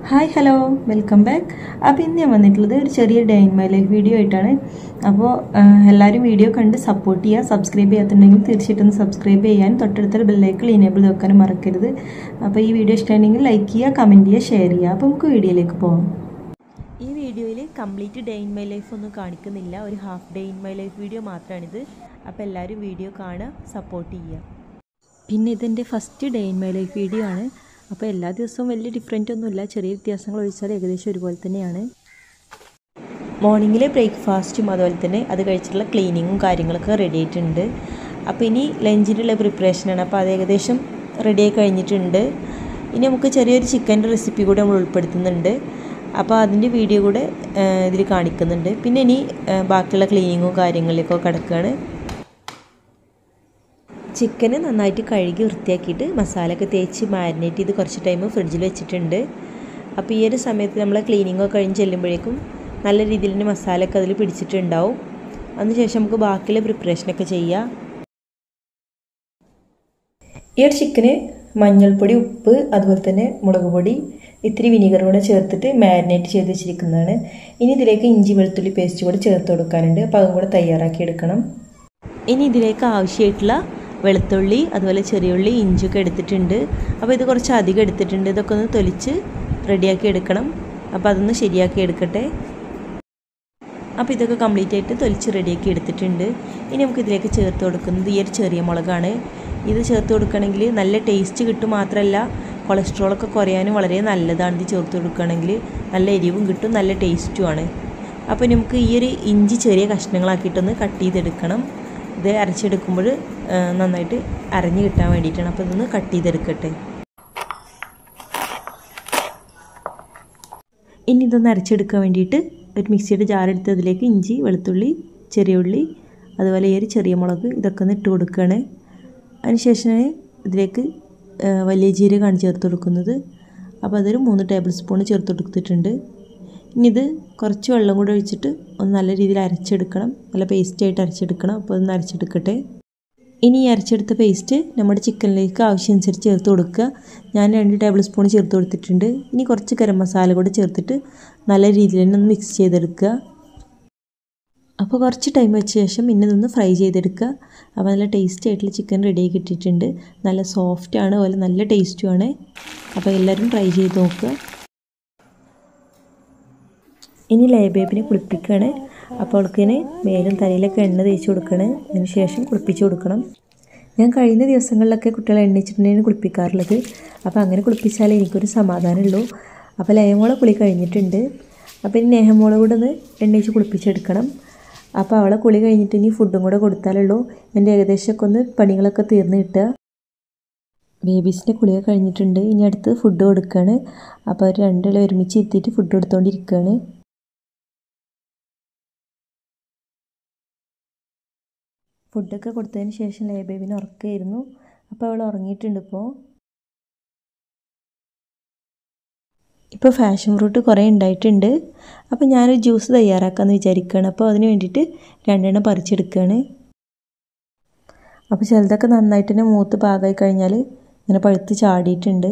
hi hello welcome back അപ്പോൾ ഇന്ന് ഞാൻ വന്നിട്ടുള്ളത് ഒരു ചെറിയ day in my life video ആയിട്ടാണ് അപ്പോൾ എല്ലാവരും വീഡിയോ കണ്ട് സപ്പോർട്ട് ചെയ്യുക സബ്സ്ക്രൈബ് ചെയ്യാത്തുണ്ടെങ്കിൽ തീർച്ചയായിട്ടും സബ്സ്ക്രൈബ് ചെയ്യാൻ തൊട്ടടുത്തൊരു ബെല്ലൈക്കിൾ ഇനേബിൾ വെക്കാനും മറക്കരുത് അപ്പോൾ ഈ വീഡിയോ ഇഷ്ടമാണെങ്കിൽ ലൈക്ക് ചെയ്യുക കമൻറ്റ് ചെയ്യുക ഷെയർ ചെയ്യുക അപ്പോൾ നമുക്ക് വീഡിയോയിലേക്ക് പോകാം ഈ വീഡിയോയിൽ complete day in my life ഒന്നും കാണിക്കുന്നില്ല ഒരു half day in my life video മാത്രമാണിത് അപ്പോൾ എല്ലാവരും വീഡിയോ കാണുക സപ്പോർട്ട് ചെയ്യുക പിന്നെ ഇതെൻ്റെ first day in my life video ആണ് അപ്പോൾ എല്ലാ ദിവസവും വലിയ ഡിഫറെൻ്റ് ഒന്നുമില്ല ചെറിയ വ്യത്യാസങ്ങൾ ഒഴിച്ചാൽ ഏകദേശം ഒരുപോലെ തന്നെയാണ് മോർണിംഗിലെ ബ്രേക്ക്ഫാസ്റ്റും അതുപോലെ തന്നെ അത് കഴിച്ചിട്ടുള്ള ക്ലീനിങ്ങും കാര്യങ്ങളൊക്കെ റെഡി ആയിട്ടുണ്ട് അപ്പോൾ ഇനി ലഞ്ചിനുള്ള പ്രിപ്പറേഷനാണ് അപ്പോൾ അത് ഏകദേശം റെഡി ആയി കഴിഞ്ഞിട്ടുണ്ട് ഇനി നമുക്ക് ചെറിയൊരു ചിക്കൻ്റെ റെസിപ്പി കൂടെ നമ്മൾ ഉൾപ്പെടുത്തുന്നുണ്ട് അപ്പോൾ അതിൻ്റെ വീഡിയോ കൂടെ ഇതിൽ കാണിക്കുന്നുണ്ട് പിന്നെ ഇനി ബാക്കിയുള്ള ക്ലീനിങ്ങും കാര്യങ്ങളിലേക്കൊക്കെ കിടക്കുകയാണ് ചിക്കന് നന്നായിട്ട് കഴുകി വൃത്തിയാക്കിയിട്ട് മസാലയൊക്കെ തേച്ച് മാരിനേറ്റ് ചെയ്ത് കുറച്ച് ടൈം ഫ്രിഡ്ജിൽ വെച്ചിട്ടുണ്ട് അപ്പോൾ ഈ ഒരു സമയത്ത് നമ്മൾ ക്ലീനിങ്ങൊക്കെ കഴിഞ്ഞ് ചെല്ലുമ്പോഴേക്കും നല്ല രീതിയിൽ തന്നെ മസാലയൊക്കെ അതിൽ പിടിച്ചിട്ടുണ്ടാവും അതിനുശേഷം നമുക്ക് ബാക്കിയുള്ള പ്രിപ്പറേഷനൊക്കെ ചെയ്യാം ഈ ഒരു ചിക്കന് മഞ്ഞൾപ്പൊടി ഉപ്പ് അതുപോലെ തന്നെ മുളക് പൊടി ഇത്തിരി വിനീഗർ കൂടെ ചേർത്തിട്ട് മാരിനേറ്റ് ചെയ്ത് വെച്ചിരിക്കുന്നതാണ് ഇനി ഇതിലേക്ക് ഇഞ്ചി വെളുത്തുള്ളി പേസ്റ്റ് കൂടെ ചേർത്ത് കൊടുക്കാനുണ്ട് അപ്പോൾ അതും കൂടെ തയ്യാറാക്കി എടുക്കണം ഇനി ഇതിലേക്ക് ആവശ്യമായിട്ടുള്ള വെളുത്തുള്ളി അതുപോലെ ചെറിയുള്ളി ഇഞ്ചിയൊക്കെ എടുത്തിട്ടുണ്ട് അപ്പോൾ ഇത് കുറച്ച് അധികം എടുത്തിട്ടുണ്ട് ഇതൊക്കെ ഒന്ന് തൊലിച്ച് റെഡിയാക്കി എടുക്കണം അപ്പോൾ അതൊന്ന് ശരിയാക്കി എടുക്കട്ടെ അപ്പോൾ ഇതൊക്കെ കംപ്ലീറ്റ് ആയിട്ട് തൊലിച്ച് റെഡിയാക്കി എടുത്തിട്ടുണ്ട് ഇനി നമുക്ക് ഇതിലേക്ക് ചേർത്ത് കൊടുക്കുന്നത് ഈ ഒരു ചെറിയ മുളകാണ് ഇത് ചേർത്ത് കൊടുക്കുകയാണെങ്കിൽ നല്ല ടേസ്റ്റ് കിട്ടും മാത്രമല്ല കൊളസ്ട്രോളൊക്കെ കുറയാനും വളരെ നല്ലതാണ് ഇത് ചേർത്ത് കൊടുക്കുകയാണെങ്കിൽ നല്ല എരിവും കിട്ടും നല്ല ടേസ്റ്റുമാണ് അപ്പോൾ നമുക്ക് ഈ ഒരു ഇഞ്ചി ചെറിയ കഷ്ണങ്ങളാക്കിയിട്ടൊന്ന് കട്ട് ചെയ്തെടുക്കണം ഇത് അരച്ചെടുക്കുമ്പോൾ നന്നായിട്ട് അരഞ്ഞ് കിട്ടാൻ വേണ്ടിയിട്ടാണ് അപ്പോൾ ഇതൊന്ന് കട്ട് ചെയ്തെടുക്കട്ടെ ഇനി ഇതൊന്ന് അരച്ചെടുക്കാൻ വേണ്ടിയിട്ട് ഒരു മിക്സിയുടെ ജാർ എടുത്ത് അതിലേക്ക് ഇഞ്ചി വെളുത്തുള്ളി ചെറിയ ഉള്ളി അതുപോലെ ഈ ഒരു ചെറിയ മുളക് ഇതൊക്കെ ഒന്ന് ഇട്ട് കൊടുക്കുകയാണ് അതിനുശേഷം ഇതിലേക്ക് വലിയ ജീരകമാണ് ചേർത്ത് കൊടുക്കുന്നത് അപ്പോൾ അതൊരു മൂന്ന് ടേബിൾ സ്പൂൺ ചേർത്ത് കൊടുത്തിട്ടുണ്ട് ഇനി ഇത് കുറച്ച് വെള്ളം കൂടെ ഒഴിച്ചിട്ട് ഒന്ന് നല്ല രീതിയിൽ അരച്ചെടുക്കണം നല്ല പേസ്റ്റായിട്ട് അരച്ചെടുക്കണം അപ്പോൾ ഒന്ന് അരച്ചെടുക്കട്ടെ ഇനി ഈ അരച്ചെടുത്ത പേസ്റ്റ് നമ്മുടെ ചിക്കനിലേക്ക് ആവശ്യമനുസരിച്ച് ചേർത്ത് കൊടുക്കുക ഞാൻ രണ്ട് ടേബിൾ സ്പൂൺ ചേർത്ത് കൊടുത്തിട്ടുണ്ട് ഇനി കുറച്ച് ഗരം മസാല കൂടെ ചേർത്തിട്ട് നല്ല രീതിയിൽ തന്നെ ഒന്ന് മിക്സ് ചെയ്തെടുക്കുക അപ്പോൾ കുറച്ച് ടൈം വെച്ച ശേഷം പിന്നെ ഇതൊന്ന് ഫ്രൈ ചെയ്തെടുക്കുക അപ്പോൾ നല്ല ടേസ്റ്റി ആയിട്ടുള്ള ചിക്കൻ റെഡി ആയി കിട്ടിയിട്ടുണ്ട് നല്ല സോഫ്റ്റ് ആണ് അതുപോലെ നല്ല ടേസ്റ്റുമാണ് അപ്പോൾ എല്ലാവരും ട്രൈ ചെയ്ത് നോക്കുക ഇനി ലയബേബിനെ കുളിപ്പിക്കുകയാണ് അപ്പോൾ അവൾക്കിന് മേലും തലയിലൊക്കെ എണ്ണ തേച്ച് കൊടുക്കണം അതിന് ശേഷം കുളിപ്പിച്ച് കൊടുക്കണം ഞാൻ കഴിഞ്ഞ ദിവസങ്ങളിലൊക്കെ കുട്ടികളെ എണ്ണിച്ചിട്ടുണ്ടെങ്കിൽ കുളിപ്പിക്കാറുള്ളത് അപ്പോൾ അങ്ങനെ കുളിപ്പിച്ചാലേ എനിക്കൊരു സമാധാനമുള്ളൂ അപ്പോൾ ലയമോളെ കുളി കഴിഞ്ഞിട്ടുണ്ട് അപ്പോൾ ഇനി നേഹമോളെ കൂടെ ഒന്ന് എണ്ണയിച്ച് കുളിപ്പിച്ചെടുക്കണം അപ്പോൾ അവളെ കുളി കഴിഞ്ഞിട്ട് ഇനി ഫുഡും കൂടെ കൊടുത്താലുള്ളൂ എൻ്റെ ഏകദേശമൊക്കെ ഒന്ന് പണികളൊക്കെ തീർന്ന് കിട്ടുക ബേബീസിൻ്റെ കുളിയൊക്കെ കഴിഞ്ഞിട്ടുണ്ട് ഇനി അടുത്ത് ഫുഡ് കൊടുക്കുകയാണ് അപ്പോൾ അവർ രണ്ടുപേരും ഒരുമിച്ച് എത്തിയിട്ട് ഫുഡ് കൊടുത്തുകൊണ്ടിരിക്കുകയാണ് ഫുഡൊക്കെ കൊടുത്തതിന് ശേഷം ലേ ബേബിന് ഉറക്കമായിരുന്നു അപ്പോൾ അവൾ ഉറങ്ങിയിട്ടുണ്ട് ഇപ്പോൾ ഇപ്പോൾ ഫാഷൻ ഫ്രൂട്ട് കുറേ ഉണ്ടായിട്ടുണ്ട് അപ്പോൾ ഞാനൊരു ജ്യൂസ് തയ്യാറാക്കാമെന്ന് വിചാരിക്കുകയാണ് അപ്പോൾ അതിന് വേണ്ടിയിട്ട് രണ്ടെണ്ണം പറിച്ചെടുക്കുകയാണ് അപ്പോൾ ചിലതൊക്കെ നന്നായിട്ട് തന്നെ മൂത്ത് പാകമായി കഴിഞ്ഞാൽ ഇങ്ങനെ പഴുത്ത് ചാടിയിട്ടുണ്ട്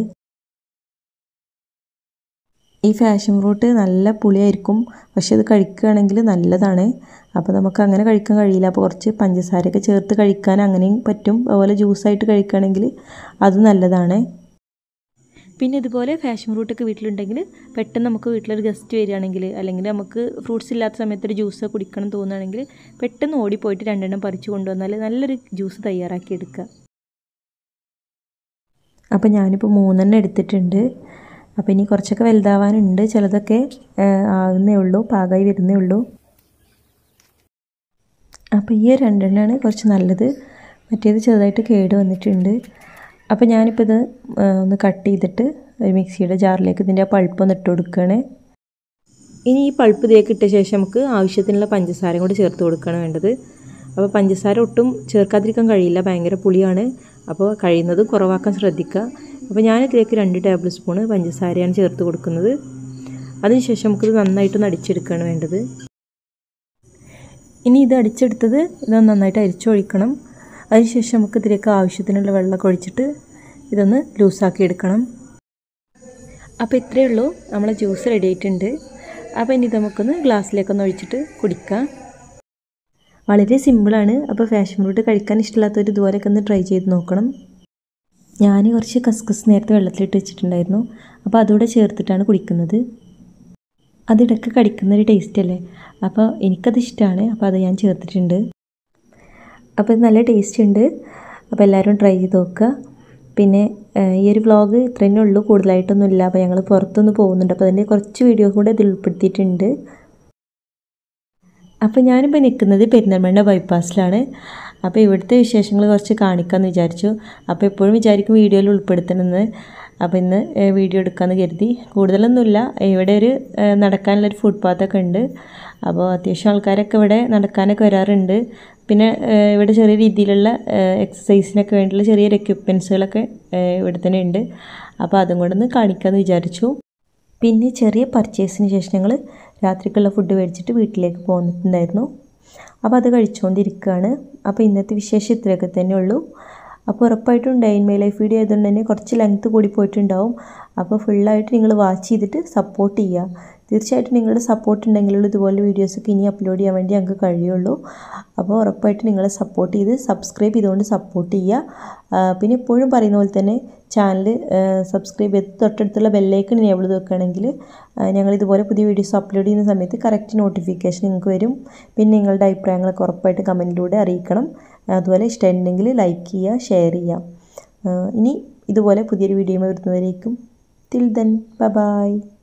ഈ ഫാഷൻ ഫ്രൂട്ട് നല്ല പുളിയായിരിക്കും പക്ഷെ ഇത് കഴിക്കുകയാണെങ്കിൽ നല്ലതാണ് അപ്പോൾ നമുക്ക് അങ്ങനെ കഴിക്കാൻ കഴിയില്ല അപ്പോൾ കുറച്ച് പഞ്ചസാരയൊക്കെ ചേർത്ത് കഴിക്കാൻ അങ്ങനെയും പറ്റും അതുപോലെ ജ്യൂസായിട്ട് കഴിക്കുകയാണെങ്കിൽ അത് നല്ലതാണ് പിന്നെ ഇതുപോലെ ഫാഷൻ ഫ്രൂട്ടൊക്കെ വീട്ടിലുണ്ടെങ്കിൽ പെട്ടെന്ന് നമുക്ക് വീട്ടിലൊരു ഗസ്റ്റ് വരികയാണെങ്കിൽ അല്ലെങ്കിൽ നമുക്ക് ഫ്രൂട്ട്സ് ഇല്ലാത്ത സമയത്ത് ഒരു ജ്യൂസ് കുടിക്കണം തോന്നുകയാണെങ്കിൽ പെട്ടെന്ന് ഓടിപ്പോയിട്ട് രണ്ടെണ്ണം പറിച്ചു കൊണ്ടുവന്നാൽ നല്ലൊരു ജ്യൂസ് തയ്യാറാക്കി എടുക്കുക അപ്പോൾ ഞാനിപ്പോൾ മൂന്നെണ്ണം എടുത്തിട്ടുണ്ട് അപ്പോൾ ഇനി കുറച്ചൊക്കെ വലുതാവാനുണ്ട് ചിലതൊക്കെ ആകുന്നേ ഉള്ളൂ പാകമായി വരുന്നേ ഉള്ളൂ അപ്പോൾ ഈ രണ്ടെണ്ണമാണ് കുറച്ച് നല്ലത് മറ്റേത് ചെറുതായിട്ട് കേട് വന്നിട്ടുണ്ട് അപ്പോൾ ഞാനിപ്പോൾ ഇത് ഒന്ന് കട്ട് ചെയ്തിട്ട് ഒരു മിക്സിയുടെ ജാറിലേക്ക് ഇതിൻ്റെ ആ പൾപ്പ് ഒന്ന് ഇട്ട് കൊടുക്കുകയാണ് ഇനി ഈ പൾപ്പ് ഇതിലേക്ക് ഇട്ട ശേഷം നമുക്ക് ആവശ്യത്തിനുള്ള പഞ്ചസാരയും കൂടി ചേർത്ത് കൊടുക്കുകയാണ് വേണ്ടത് അപ്പോൾ പഞ്ചസാര ഒട്ടും ചേർക്കാതിരിക്കാൻ കഴിയില്ല ഭയങ്കര പുളിയാണ് അപ്പോൾ കഴിയുന്നത് കുറവാക്കാൻ ശ്രദ്ധിക്കുക അപ്പോൾ ഞാനിതിലേക്ക് രണ്ട് ടേബിൾ സ്പൂണ് പഞ്ചസാരയാണ് ചേർത്ത് കൊടുക്കുന്നത് അതിനുശേഷം നമുക്കിത് നന്നായിട്ടൊന്ന് അടിച്ചെടുക്കുകയാണ് വേണ്ടത് ഇനി ഇത് അടിച്ചെടുത്തത് ഇതൊന്ന് നന്നായിട്ട് അരിച്ചൊഴിക്കണം അതിനുശേഷം നമുക്ക് ഇതിലേക്ക് ആവശ്യത്തിനുള്ള വെള്ളമൊക്കെ ഒഴിച്ചിട്ട് ഇതൊന്ന് ലൂസാക്കി എടുക്കണം അപ്പോൾ ഇത്രയേ ഉള്ളൂ നമ്മളെ ജ്യൂസ് റെഡി ആയിട്ടുണ്ട് അപ്പോൾ ഇനി ഇത് നമുക്കൊന്ന് ഗ്ലാസ്സിലേക്കൊന്ന് ഒഴിച്ചിട്ട് കുടിക്കാം വളരെ സിമ്പിളാണ് അപ്പോൾ ഫാഷൻ ഫ്രൂട്ട് കഴിക്കാൻ ഇഷ്ടമില്ലാത്തവർ ഇതുപോലെയൊക്കെ ഒന്ന് ട്രൈ ചെയ്ത് നോക്കണം ഞാൻ കുറച്ച് കസ്കസ് നേരത്തെ വെള്ളത്തിലിട്ട് വെച്ചിട്ടുണ്ടായിരുന്നു അപ്പോൾ അതുകൂടെ ചേർത്തിട്ടാണ് കുടിക്കുന്നത് അതിടയ്ക്ക് കടിക്കുന്നൊരു ടേസ്റ്റ് അല്ലേ അപ്പോൾ എനിക്കത് ഇഷ്ടമാണ് അപ്പോൾ അത് ഞാൻ ചേർത്തിട്ടുണ്ട് അപ്പോൾ ഇത് നല്ല ടേസ്റ്റ് ഉണ്ട് അപ്പോൾ എല്ലാവരും ട്രൈ ചെയ്ത് നോക്കുക പിന്നെ ഏഹ്, ഈ ഒരു വ്ളോഗ് ഇത്രയേ ഉള്ളൂ കൂടുതലായിട്ടൊന്നും ഇല്ല അപ്പോൾ ഞങ്ങൾ പുറത്തൊന്ന് പോകുന്നുണ്ട് അപ്പോൾ അതിൻ്റെ കുറച്ച് വീഡിയോ കൂടെ ഇതിൽ ഉൾപ്പെടുത്തിയിട്ടുണ്ട് അപ്പോൾ ഞാനിപ്പോൾ നിൽക്കുന്നത് പെരിന്തൽമണ്ണ ബൈപ്പാസിലാണ് അപ്പോൾ ഇവിടുത്തെ വിശേഷങ്ങൾ കുറച്ച് കാണിക്കാമെന്ന് വിചാരിച്ചു അപ്പോൾ എപ്പോഴും വിചാരിക്കും വീഡിയോയിൽ ഉൾപ്പെടുത്തണമെന്ന് അപ്പോൾ ഇന്ന് ഏഹ്, വീഡിയോ എടുക്കാമെന്ന് കരുതി കൂടുതലൊന്നുമില്ല ഇവിടെ ഒരു ഏഹ്, നടക്കാനുള്ളൊരു ഫുട്പാത്തൊക്കെ ഉണ്ട് അപ്പോൾ അത്യാവശ്യം ആൾക്കാരൊക്കെ ഇവിടെ നടക്കാനൊക്കെ വരാറുണ്ട് പിന്നെ ഏഹ്, ഇവിടെ ചെറിയ രീതിയിലുള്ള എക്സസൈസിനൊക്കെ വേണ്ടിയുള്ള ചെറിയൊരു എക്യുപ്മെൻസുകളൊക്കെ ഇവിടെ തന്നെ ഉണ്ട് അപ്പോൾ അതും കൊണ്ടൊന്ന് കാണിക്കാമെന്ന് വിചാരിച്ചു പിന്നെ ചെറിയ പർച്ചേസിന് ശേഷം ഞങ്ങൾ രാത്രിക്കുള്ള ഫുഡ് മേടിച്ചിട്ട് വീട്ടിലേക്ക് പോന്നിട്ടുണ്ടായിരുന്നു അപ്പോൾ അത് കഴിച്ചുകൊണ്ടിരിക്കുകയാണ് അപ്പോൾ ഇന്നത്തെ വിശേഷം ഇത്രയൊക്കെ തന്നെ ഉള്ളൂ അപ്പോൾ ഉറപ്പായിട്ടും day in my life video ആയതുകൊണ്ട് തന്നെ കുറച്ച് ലെങ്ത്ത് കൂടി പോയിട്ടുണ്ടാവും അപ്പോൾ ഫുള്ളായിട്ട് നിങ്ങൾ വാച്ച് ചെയ്തിട്ട് സപ്പോർട്ട് ചെയ്യുക തീർച്ചയായിട്ടും നിങ്ങളുടെ സപ്പോർട്ട് ഉണ്ടെങ്കിലുള്ള ഇതുപോലെ വീഡിയോസൊക്കെ ഇനി അപ്ലോഡ് ചെയ്യാൻ വേണ്ടി ഞങ്ങൾക്ക് കഴിയുള്ളൂ അപ്പോൾ ഉറപ്പായിട്ട് നിങ്ങളെ സപ്പോർട്ട് ചെയ്ത് സബ്സ്ക്രൈബ് ചെയ്തുകൊണ്ട് സപ്പോർട്ട് ചെയ്യുക ആ, പിന്നെ എപ്പോഴും പറയുന്ന പോലെ തന്നെ ചാനൽ സബ്സ്ക്രൈബ് ചെയ്ത് തൊട്ടടുത്തുള്ള ബെല്ലൈക്കൺ എനേബിൾ ചെയ്ത് വെക്കുകയാണെങ്കിൽ ഞങ്ങൾ ഇതുപോലെ പുതിയ വീഡിയോസ് അപ്ലോഡ് ചെയ്യുന്ന സമയത്ത് കറക്റ്റ് നോട്ടിഫിക്കേഷൻ നിങ്ങൾക്ക് വരും പിന്നെ നിങ്ങളുടെ അഭിപ്രായങ്ങളൊക്കെ ഉറപ്പായിട്ട് കമൻറ്റിലൂടെ അറിയിക്കണം അതുപോലെ ഇഷ്ടമുണ്ടെങ്കിൽ ലൈക്ക് ചെയ്യുക ഷെയർ ചെയ്യുക ആ, ഇനി ഇതുപോലെ പുതിയൊരു വീഡിയോ വരുന്നവരേക്കും ടിൽ ദെൻ ബൈ